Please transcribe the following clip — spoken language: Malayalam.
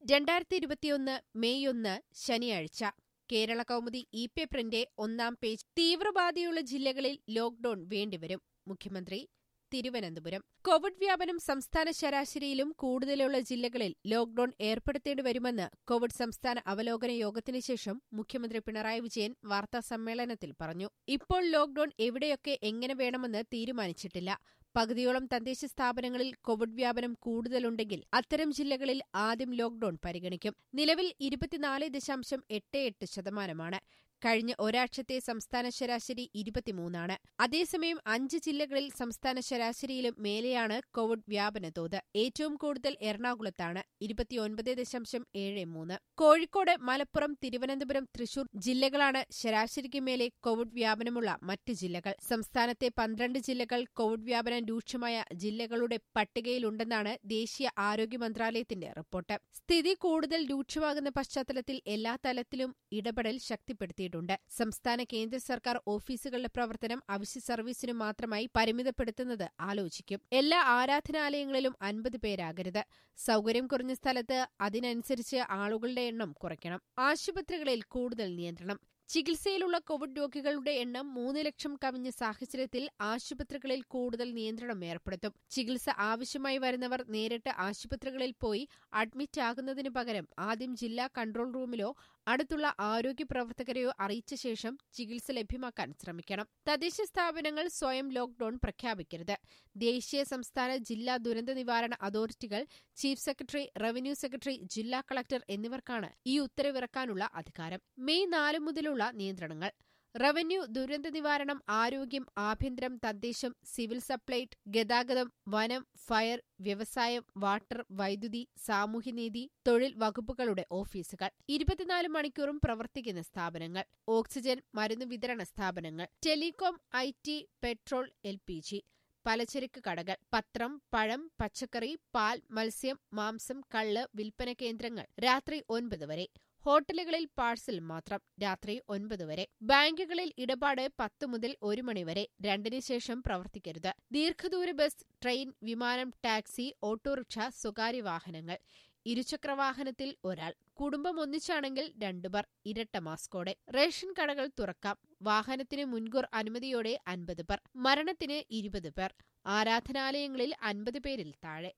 രണ്ടായിരത്തി ഇരുപത്തിയൊന്ന് മെയ് ഒന്ന് ശനിയാഴ്ച കേരള കൗമുദി ഇ പേപ്പറിന്റെ ഒന്നാം പേജ് തീവ്രബാധയുള്ള ജില്ലകളിൽ ലോക്ഡൌൺ വേണ്ടിവരും മുഖ്യമന്ത്രി തിരുവനന്തപുരം കോവിഡ് വ്യാപനം സംസ്ഥാന ശരാശരിയിലും കൂടുതലുള്ള ജില്ലകളിൽ ലോക്ഡൌൺ ഏർപ്പെടുത്തേണ്ടി വരുമെന്ന് കോവിഡ് സംസ്ഥാന അവലോകന യോഗത്തിന് ശേഷം മുഖ്യമന്ത്രി പിണറായി വിജയൻ വാർത്താസമ്മേളനത്തിൽ പറഞ്ഞു ഇപ്പോൾ ലോക്ഡൌൺ എവിടെയൊക്കെ എങ്ങനെ വേണമെന്ന് തീരുമാനിച്ചിട്ടില്ല പകുതിയോളം തദ്ദേശ സ്ഥാപനങ്ങളിൽ കോവിഡ് വ്യാപനം കൂടുതലുണ്ടെങ്കിൽ അത്തരം ജില്ലകളിൽ ആദ്യം ലോക്ഡൌൺ പരിഗണിക്കും നിലവിൽ ഇരുപത്തിനാല് ദശാംശം എട്ട് എട്ട് ശതമാനമാണ് കഴിഞ്ഞ ഒരാഴ്ചത്തെ സംസ്ഥാന ശരാശരി ഇരുപത്തിമൂന്നാണ് അതേസമയം അഞ്ച് ജില്ലകളിൽ സംസ്ഥാന ശരാശരിയിലും മേലെയാണ് കോവിഡ് വ്യാപന തോത് ഏറ്റവും കൂടുതൽ എറണാകുളത്താണ് ഇരുപത്തിയൊൻപത് ദശാംശം ഏഴ് മൂന്ന് കോഴിക്കോട് മലപ്പുറം തിരുവനന്തപുരം തൃശൂർ ജില്ലകളാണ് ശരാശരിക്ക് മേലെ കോവിഡ് വ്യാപനമുള്ള മറ്റ് ജില്ലകൾ സംസ്ഥാനത്തെ പന്ത്രണ്ട് ജില്ലകൾ കോവിഡ് വ്യാപനം രൂക്ഷമായ ജില്ലകളുടെ പട്ടികയിലുണ്ടെന്നാണ് ദേശീയ ആരോഗ്യ മന്ത്രാലയത്തിന്റെ റിപ്പോർട്ട് സ്ഥിതി കൂടുതൽ രൂക്ഷമാകുന്ന പശ്ചാത്തലത്തിൽ എല്ലാ തലത്തിലും ഇടപെടൽ ശക്തിപ്പെടുത്തി നടത്തിയിട്ടുണ്ട് സംസ്ഥാന കേന്ദ്ര സർക്കാർ ഓഫീസുകളുടെ പ്രവർത്തനം അവശ്യ സർവീസിനു മാത്രമായി പരിമിതപ്പെടുത്തുന്നത് ആലോചിക്കും എല്ലാ ആരാധനാലയങ്ങളിലും അൻപത് പേരാകരുത് സൌകര്യം കുറഞ്ഞ സ്ഥലത്ത് അതിനനുസരിച്ച് ആളുകളുടെ എണ്ണം കുറയ്ക്കണം ആശുപത്രികളിൽ കൂടുതൽ നിയന്ത്രണം ചികിത്സയിലുള്ള കോവിഡ് രോഗികളുടെ എണ്ണം മൂന്ന് ലക്ഷം കവിഞ്ഞ സാഹചര്യത്തിൽ ആശുപത്രികളിൽ കൂടുതൽ നിയന്ത്രണം ഏർപ്പെടുത്തും ചികിത്സ ആവശ്യമായി വരുന്നവർ നേരിട്ട് ആശുപത്രികളിൽ പോയി അഡ്മിറ്റ് ആകുന്നതിനു പകരം ആദ്യം ജില്ലാ കൺട്രോൾ റൂമിലോ അടുത്തുള്ള ആരോഗ്യ പ്രവർത്തകരെയോ അറിയിച്ച ശേഷം ചികിത്സ ലഭ്യമാക്കാൻ ശ്രമിക്കണം തദ്ദേശ സ്ഥാപനങ്ങൾ സ്വയം ലോക്ഡൌൺ പ്രഖ്യാപിക്കരുത് ദേശീയ സംസ്ഥാന ജില്ലാ ദുരന്ത നിവാരണ അതോറിറ്റികൾ ചീഫ് സെക്രട്ടറി റവന്യൂ സെക്രട്ടറി ജില്ലാ കളക്ടർ എന്നിവർക്കാണ് ഈ ഉത്തരവിറക്കാനുള്ള അധികാരം മെയ് നാല് മുതലുള്ള നിയന്ത്രണങ്ങൾ റവന്യൂ ദുരന്ത നിവാരണം ആരോഗ്യം ആഭ്യന്തരം തദ്ദേശം സിവിൽ സപ്ലൈറ്റ് ഗതാഗതം വനം ഫയർ വ്യവസായം വാട്ടർ വൈദ്യുതി സാമൂഹ്യനീതി തൊഴിൽ വകുപ്പുകളുടെ ഓഫീസുകൾ ഇരുപത്തിനാല് മണിക്കൂറും പ്രവർത്തിക്കുന്ന സ്ഥാപനങ്ങൾ ഓക്സിജൻ മരുന്ന് വിതരണ സ്ഥാപനങ്ങൾ telecom I T petrol L P G പലചരക്ക് കടകൾ പത്രം പഴം പച്ചക്കറി പാൽ മത്സ്യം മാംസം കള്ള് വിൽപ്പന കേന്ദ്രങ്ങൾ രാത്രി ഒൻപത് വരെ ഹോട്ടലുകളിൽ പാഴ്സൽ മാത്രം രാത്രി ഒൻപത് വരെ ബാങ്കുകളിൽ ഇടപാട് പത്ത് മുതൽ ഒരു മണിവരെ രണ്ടിന് ശേഷം പ്രവർത്തിക്കരുത് ദീർഘദൂര ബസ് ട്രെയിൻ വിമാനം ടാക്സി ഓട്ടോറിക്ഷ സ്വകാര്യ വാഹനങ്ങൾ ഇരുചക്രവാഹനത്തിൽ ഒരാൾ കുടുംബം ഒന്നിച്ചാണെങ്കിൽ രണ്ടുപേർ ഇരട്ട മാസ്കോടെ റേഷൻ കടകൾ തുറക്കാം വാഹനത്തിന് മുൻകൂർ അനുമതിയോടെ അൻപത് പേർ മരണത്തിന് ഇരുപത് പേർ ആരാധനാലയങ്ങളിൽ അൻപത് പേരിൽ താഴെ